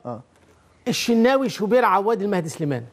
اه الشناوي شوبير عواد المهدي سليمان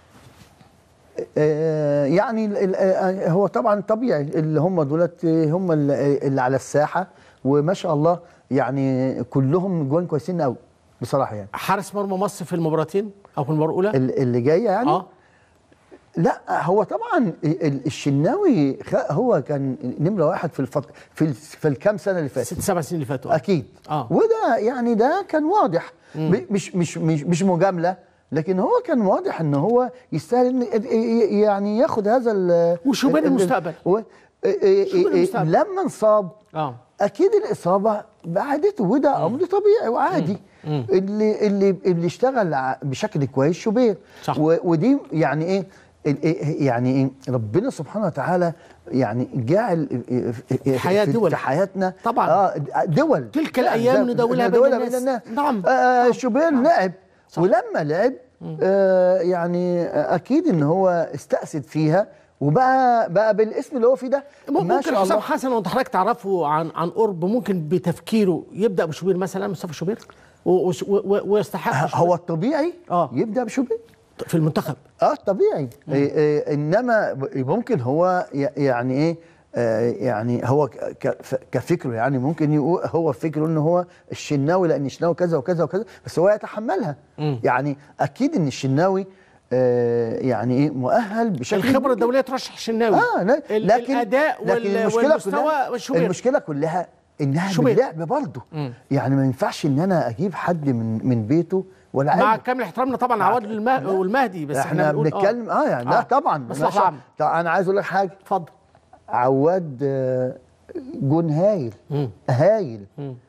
آه، يعني ال- ال- آه، هو طبعا طبيعي اللي هم دولت هم اللي اللي على الساحه وما شاء الله يعني كلهم جوان كويسين قوي بصراحه يعني حارس مرمى مصر في المباراتين او في المباراه الاولى ال- اللي جايه يعني اه لا هو طبعا ال- الشناوي خ- هو كان نمره واحد في الفط... في ال... في الكام سنه اللي فاتت ست سبع سنين اللي فاتوا اكيد آه. وده يعني ده كان واضح ب- مش مش مش مش مجامله لكن هو كان واضح ان هو يستاهل إن ي- ي- يعني ياخد هذا ال وشوبير ال- ال- المستقبل. و- إيه- إيه- شوبير إيه- المستقبل. لما انصاب اه اكيد الاصابه بعدته وده امر طبيعي وعادي اللي اللي اللي اشتغل ع- بشكل كويس شوبير صح. و- ودي يعني ايه ال- إيه- يعني ايه ربنا سبحانه وتعالى يعني جعل في- حياة في- دول. في حياتنا طبعا. اه دول تلك الأيام نداولها بين الناس. نعم. آه شوبير لعب ولما لعب آه يعني آه، اكيد ان هو استأسد فيها وبقى بقى بالاسم اللي هو فيه ده ما ممكن شاء حسام الله حسن وانت حضرتك تعرفه عن عن قرب ممكن بتفكيره يبدا بشوبير مثلا مصطفى شوبير و- و- و- ويستحق شوبير هو الطبيعي آه. يبدا بشوبير في المنتخب اه طبيعي إيه إيه انما ب- ممكن هو ي- يعني ايه آه يعني هو ك- ك- ف- كفكره يعني ممكن يقول هو فكره ان هو الشناوي لان الشناوي كذا وكذا وكذا بس هو يتحملها يعني اكيد ان الشناوي آه يعني ايه مؤهل بشكل الخبره كبير. الدوليه ترشح الشناوي اه لا ال- لكن الاداء لكن وال- المشكله والمستوى كلها والشوبير المشكله كلها انها شوبير. باللعب برضه يعني ما ينفعش ان انا اجيب حد من من بيته ولا مع عيب. كامل احترامنا طبعا عواد المه- والمهدي بس احنا, احنا بنقول بنتكلم اه, يعني لا طبعا مصلحه ما شاء- عامه طب انا عايز اقول لك حاجه اتفضل عواد آه، جون هايل هايل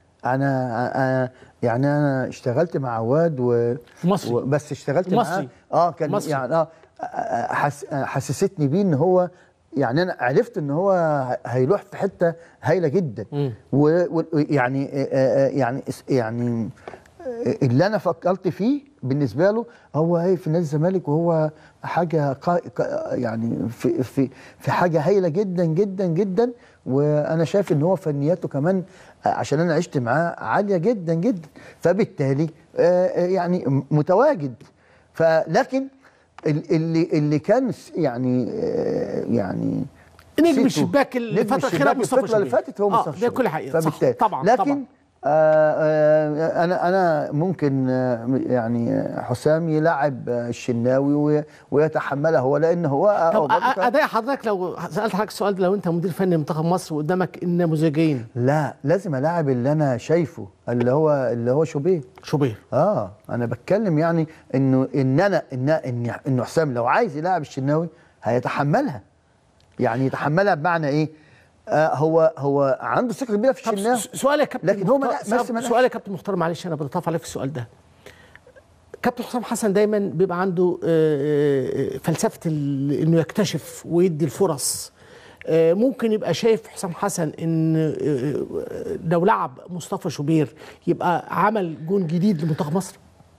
انا أنا- يعني انا اشتغلت مع عواد و مصري. و- بس اشتغلت معاه مصري. اه كان مصري. يعني اه آه، حس حسستني بيه ان هو يعني انا عرفت ان هو هيروح في حته هايله جدا ويعني يعني اس- يعني آه، اللي انا فكرت فيه بالنسبه له هو هي في نادي الزمالك وهو حاجه قا... قا- يعني في في في حاجه هايله جدا جدا جدا وانا شايف ان هو فنياته كمان آه، عشان انا عشت معاه عاليه جدا جدا فبالتالي آه، آه، يعني م- متواجد فلكن ال- اللي اللي كان س- يعني آه، يعني نجم سيتو- الشباك نجم الفتره الاخيره الشباك مصطفى الفتره اللي شوبير. فاتت هو آه، مصطفى ده شوبير. كل حقيقه صح فبالتالي طبعا لكن طبعا آه آه انا انا ممكن آه يعني آه، حسام يلعب آه، الشناوي وي- ويتحملها هو لان هو آه، طب هو برضه أ- كان- اداء حضرتك لو سالت حضرتك السؤال ده لو انت مدير فني منتخب مصر وقدامك النموذجين لا لازم الاعب اللي انا شايفه اللي هو اللي هو شوبير شوبير اه انا بتكلم يعني انه ان انا ان ان انه حسام لو عايز يلاعب الشناوي هيتحملها يعني يتحملها بمعنى ايه آه هو هو عنده ثقه كبيره في طب الشناوي س- سؤال يا كابتن لكن هو ما مختار- لا- بس ما لا- سؤال يا كابتن مختار معلش انا بضطف عليك في السؤال ده كابتن حسام حسن دايما بيبقى عنده آه، آه، فلسفه ال- انه يكتشف ويدي الفرص آه، ممكن يبقى شايف حسام حسن ان آه، لو لعب مصطفى شوبير يبقى عمل جون جديد لمنتخب مصر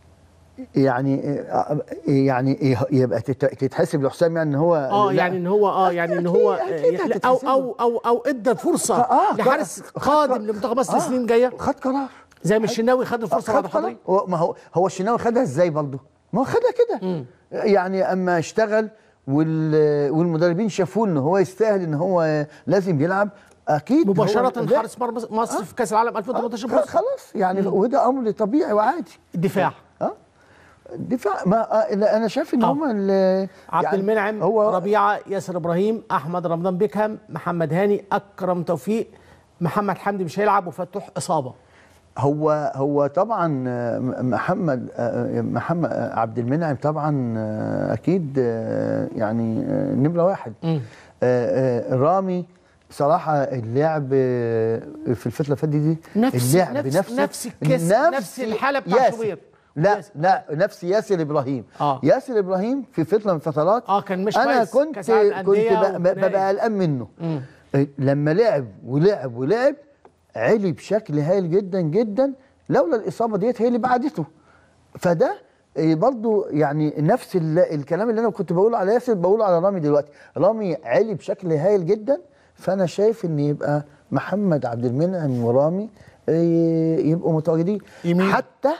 يعني آه، يعني إيه يبقى تت- تتحسب لحسام يعني ان هو اه لا. يعني ان هو اه يعني ان هو أكيد- أكيد آه، هتتحسب او له. او او او ادى فرصه آه، لحارس خد- قادم لمنتخب مصر آه، السنين الجايه خد قرار زي ما الشناوي خد الفرصه بعد خد قرار حضري هو- ما هو هو الشناوي خدها ازاي برضه؟ ما هو خدها كده يعني اما اشتغل وال والمدربين شافوه ان هو يستاهل ان هو لازم يلعب اكيد هو- مباشره لا، حارس مرمى مصر في كاس العالم 2018 خ- بص خلاص يعني وده امر طبيعي وعادي الدفاع اه الدفاع ما آه لا، انا شايف ان آه. هم ال- عبد يعني المنعم هو ربيعه ياسر ابراهيم احمد رمضان بيكهام محمد هاني اكرم توفيق محمد حمدي مش هيلعب وفتوح اصابه هو هو طبعا آه، محمد آه، محمد آه، عبد المنعم طبعا آه، اكيد آه، يعني آه، نمره واحد آه، آه، رامي صراحة اللعب آه، في الفترة اللي فاتت دي نفس- اللعب نفس- بنفس نفس الكاس- نفس الحالة بتاع ياسر. شوبير. لا ياسر. لا نفس ياسر ابراهيم آه. ياسر ابراهيم في فترة من الفترات آه، كان مش انا كويس. كنت كأس العالم كنت للأندية ب- ب- ونهائي. ببقى قلقان منه آه، لما لعب ولعب ولعب علي بشكل هايل جدا جدا لولا الاصابه ديت هي اللي بعدته فده إيه برضو يعني نفس ال- الكلام اللي انا كنت بقوله على ياسر بقوله على رامي دلوقتي رامي علي بشكل هايل جدا فانا شايف ان يبقى محمد عبد المنعم ورامي إيه، يبقوا متواجدين يمين. حتى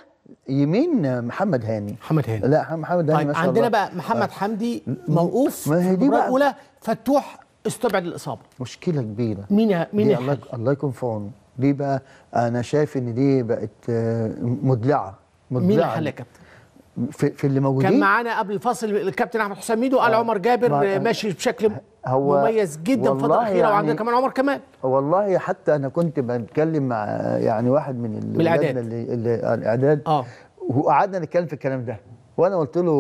يمين محمد هاني محمد هاني لا محمد هاني طيب ما شاء عندنا الله بقى محمد حمدي موقوف ما هي في دي المباراة بقى- الاولى فتوح استبعد الاصابه مشكله كبيره مين ه- مين دي الله يحل؟ الله يكون في عونه دي بقى انا شايف ان دي بقت آه، مدلعه مين اللي مدلعه حل يا كابتن؟ في, في اللي موجودين كان معانا قبل الفاصل الكابتن احمد حسام ميدو قال عمر جابر ما- ماشي بشكل هو- مميز جدا الفتره والله الاخيره وعندنا يعني- كمان عمر كمان والله حتى انا كنت بتكلم مع يعني واحد من ال- الإعداد. ولادنا اللي, اللي الاعداد اه وقعدنا نتكلم في الكلام ده وانا قلت له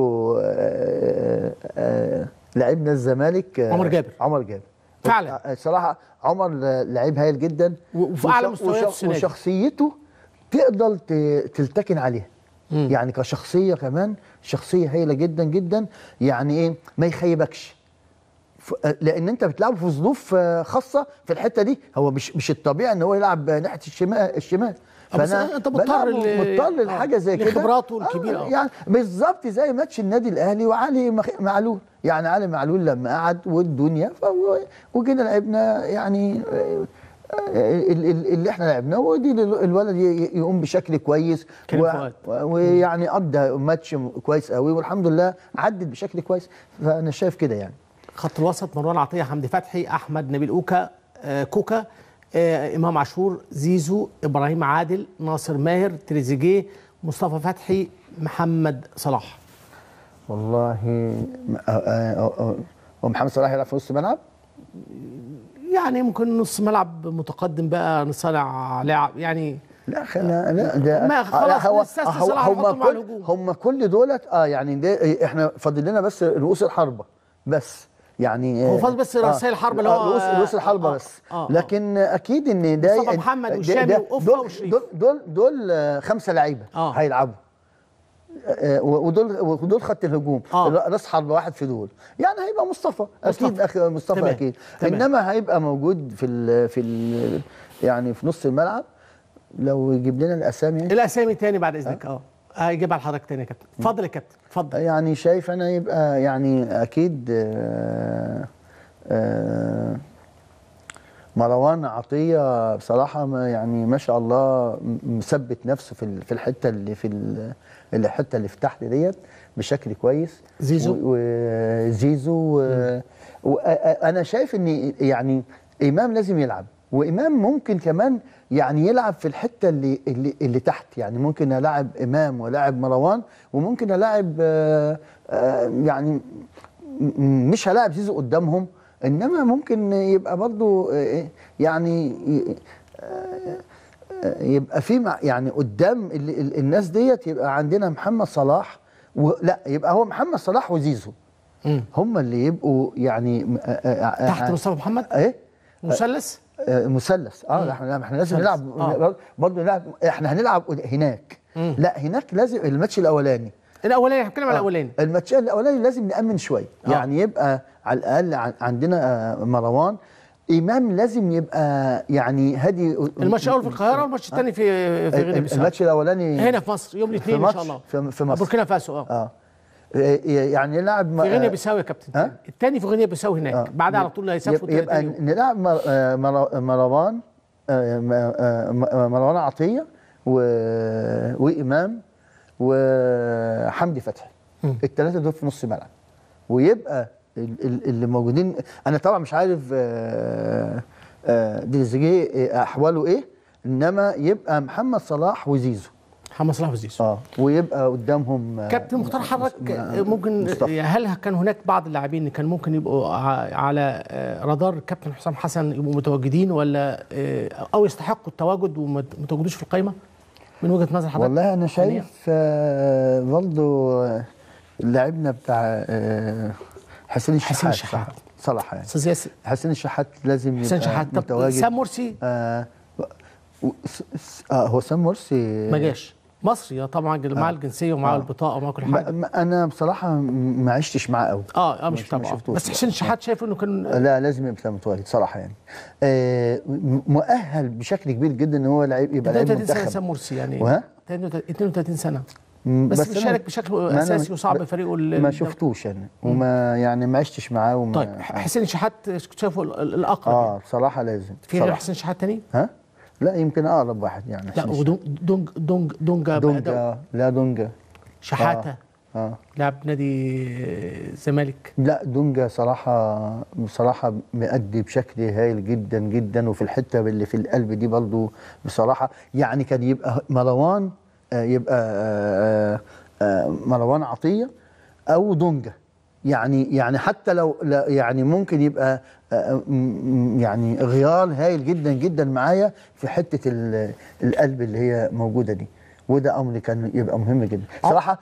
آه، آه، لعيبنا الزمالك آه، عمر جابر. عمر جابر فعلا. آه، صراحه عمر لعيب هايل جدا وفي أعلى وش- مستوياته وش- السنة دي. وشخصيته تقدر ت- تلتكن عليها مم. يعني كشخصيه كمان شخصيه هايله جدا جدا يعني ايه ما يخيبكش ف- لان انت بتلعبه في ظروف آه، خاصه في الحته دي هو مش مش الطبيعي ان هو يلعب ناحيه الشمال الشمال آه، بس أنت مضطر بلعبه- ل- مضطر لحاجه زي كده لخبراته الكبيرة، آه آه. يعني بالظبط زي ماتش النادي الاهلي وعلي مخ- معلول يعني علي معلول لما قعد والدنيا فهو وجينا لعبنا يعني آه، آه، ال- ال- اللي احنا لعبناه ودي ال- الولد ي- يقوم بشكل كويس كريم و- فؤاد. و- ويعني قضى ماتش كويس قوي والحمد لله عدت بشكل كويس فانا شايف كده يعني خط الوسط مروان عطيه حمدي فتحي احمد نبيل اوكا آه كوكا آه امام عاشور زيزو ابراهيم عادل ناصر ماهر تريزيجيه مصطفى فتحي محمد صلاح والله م- آه، آه، آه، آه، ومحمد صلاح يلعب في نص الملعب يعني ممكن نص ملعب متقدم بقى نصنع لعب يعني لا خلا لا ده ما خلاص هو نستثني هو صلاح هم ونحطه مع كل الهجوم. هم كل دولت اه يعني ده احنا فاضل لنا بس رؤوس الحربه بس يعني هو فاضل بس رؤساء الحربة اللي هو- رؤوس رؤوس الحربه آه، بس آه، آه. لكن اكيد ان ده مصطفى محمد ده- والشامي ده- وقفة دول وشريف. دول دول, دول آه، خمسه لعيبه آه. هيلعبوا آه، ودول ودول خط الهجوم آه. راس حربه واحد في دول يعني هيبقى مصطفى اكيد مصطفى. اخي مصطفى تمام. اكيد تمام. انما هيبقى موجود في ال في ال يعني في نص الملعب لو يجيب لنا الاسامي الاسامي تاني بعد اذنك اه هيجيب على حضرتك تاني يا كابتن اتفضل يا كابتن اتفضل يعني شايف انا يبقى يعني اكيد آه، آه، مروان عطيه بصراحه ما يعني ما شاء الله م- مثبت نفسه في ال- في الحته اللي في ال- الحته اللي في تحت ديت بشكل كويس زيزو؟ و- وزيزو وانا شايف ان يعني امام لازم يلعب وامام ممكن كمان يعني يلعب في الحته اللي اللي, اللي تحت يعني ممكن العب امام ولاعب مروان وممكن العب آه، آه، يعني م- م- مش هلاعب زيزو قدامهم انما ممكن يبقى برضو آه، يعني ي- آه، آه، يبقى في مع- يعني قدام ال- ال- الناس ديت يبقى عندنا محمد صلاح ولا يبقى هو محمد صلاح وزيزو مم. هم اللي يبقوا يعني م- آه، آه، آه، تحت آه، مصطفى محمد ايه مثلث آه، مثلث اه احنا احنا لازم مثلث. نلعب آه. برضه نلعب احنا هنلعب هناك مم. لا هناك لازم الماتش الاولاني الاولاني احنا بنتكلم على آه، الاولاني الماتش الاولاني لازم نامن شويه آه. يعني يبقى على الاقل عن- عندنا آه، مروان امام لازم يبقى يعني هادي الماتش الاول في القاهره والماتش الثاني في في غينيا بيساو الماتش الاولاني هنا في مصر يوم في الاثنين ان ماتش شاء الله في, في مصر بوركينا فاسو اه اه يعني نلعب في غينيا بيساو يا كابتن ها؟ الثاني في غينيا بيساو هناك آه. بعدها على طول هيسافروا يبقى, يبقى 30 يوم نلعب مر- آه، مر- مروان آه، م- آه، م- مروان عطيه و... وامام وحمدي فتحي مم. الثلاثه دول في نص الملعب ويبقى ال- ال- اللي موجودين انا طبعا مش عارف آه، آه، ديزيجيه آه، احواله ايه انما يبقى محمد صلاح وزيزو محمد صلاح وزيزو اه ويبقى قدامهم آه، كابتن مختار حضرتك م- ممكن مصطفى. هل كان هناك بعض اللاعبين اللي كان ممكن يبقوا ع- على آه، رادار كابتن حسام حسن يبقوا متواجدين ولا آه، او يستحقوا التواجد وما ما تواجدوش في القائمه من وجهه نظر حضرتك والله انا فنية؟ شايف آه، برضه آه، لاعبنا بتاع آه، حسين الشحات حسين الشحات. صح- صراحه يعني استاذ ياسر حسين الشحات لازم حسين يبقى شحات طب متواجد سام مرسي آه و- س- س- آه هو سام مرسي ما جاش مصري آه، طبعا معاه الجنسيه ومعاه آه. البطاقه ومعاه كل ما حاجه ما انا بصراحه م- ما عشتش معاه قوي اه اه مش مش- ما متابعه شفتوش، بس لا. حسين الشحات شايف انه كان لا لازم يبقى متواجد صراحه يعني آه م- مؤهل بشكل كبير جدا ان هو لعيب يبقى لعيب 32 سنه منتخب سام مرسي يعني وها؟ 32 سنه م- بس, أنا- بيشارك بشكل ما أنا- اساسي وصعب ب- فريقه ال- ما ال- شفتوش انا وما يعني ما عشتش معاه وما طيب حسين الشحات شايفه ال- ال- الاقرب اه بصراحه لازم في غير بصراحة. حسين شحات تاني؟ ها لا يمكن اقرب واحد يعني لا حسين ودونج دونج دونج دونجا بأداء دونجا لا دونجا شحاته اه لاعب نادي الزمالك لا دونجا صراحة بصراحة مأدي بشكل هايل جدا جدا وفي الحتة اللي في القلب دي برضو بصراحة يعني كان يبقى مروان آه، يبقى آه، آه، مروان عطية أو دونجا يعني يعني حتى لو لا- يعني ممكن يبقى آه، م- م- يعني غيار هايل جدا جدا معايا في حتة ال- القلب اللي هي موجودة دي وده أمر كان يبقى مهم جدا صراحة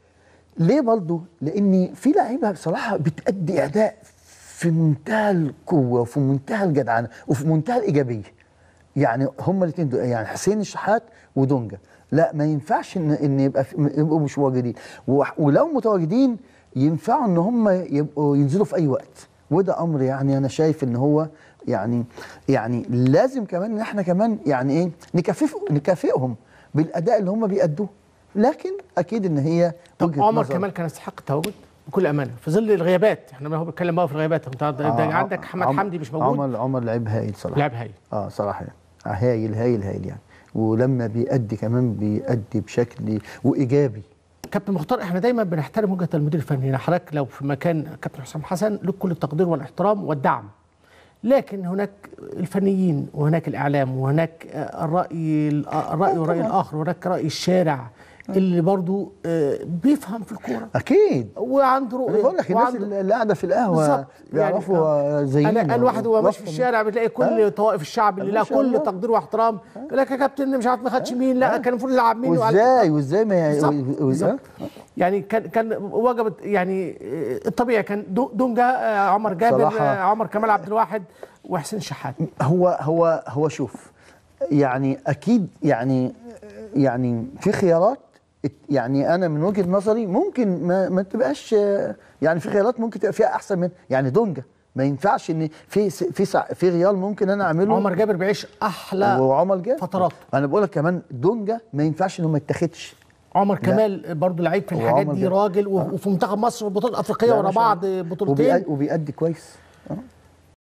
ليه برضه؟ لان في لعيبه بصراحه بتأدي اداء في منتهى القوه وفي منتهى الجدعنه وفي منتهى الايجابيه. يعني هما الاثنين دول يعني حسين الشحات ودونجا لا ما ينفعش ان ان يبقى في يبقوا مش متواجدين وح- ولو متواجدين ينفعوا ان هم يبقوا ينزلوا في اي وقت وده امر يعني انا شايف ان هو يعني يعني لازم كمان ان احنا كمان يعني ايه نكافئ نكافئهم بالاداء اللي هم بيأدوه لكن اكيد ان هي طب وجهة عمر نظر. كمال كان يستحق التواجد بكل امانه في ظل الغيابات احنا ما هو بيتكلم بقى في الغيابات انت عندك- آه، عندك احمد عمر- حمدي مش موجود عمر عمر لعيب هايل صراحه لاعب هايل اه صراحه يعني. آه، هايل هايل هايل يعني ولما بيأدي كمان بيأدي بشكل وايجابي كابتن مختار احنا دايما بنحترم وجهه المدير الفني يعني حضرتك لو في مكان كابتن حسام حسن لك كل التقدير والاحترام والدعم لكن هناك الفنيين وهناك الاعلام وهناك آه، الراي الراي والراي الاخر وهناك راي الشارع اللي برضو آه، بيفهم في الكوره اكيد وعنده انا رؤيه بقول لك الناس وعنده- اللي قاعده في القهوه بالظبط بيعرفوا آه. آه، زينا انا الواحد هو ماشي في وفهم. الشارع بتلاقي كل آه. طوائف الشعب اللي ما لها شاء كل الله. تقدير واحترام يقول لك يا كابتن مش عارف ما خدش مين لا كان المفروض يلعب مين وعلى- وازاي وازاي ما بالظبط و- و- بالظبط يعني كان كان وجبت يعني آه، الطبيعي كان دو- دونجا آه، عمر جابر صراحة- آه، عمر كمال عبد الواحد وحسين شحات هو هو هو شوف يعني اكيد يعني يعني في خيارات يعني انا من وجهه نظري ممكن ما, ما تبقاش يعني في خيارات ممكن تبقى فيها احسن من يعني دونجا ما ينفعش ان في في سع- في ريال ممكن انا اعمله عمر جابر بيعيش احلى وعمر جاب فتراته. انا بقول لك كمان دونجا ما ينفعش انه ما يتاخدش عمر كمال برضو لعيب في الحاجات وعمر دي جابر. راجل و- وفي منتخب مصر والبطولات الافريقيه لا، ورا ما شاء بعض الله. بطولتين وبيأدي, وبيأدي كويس آه.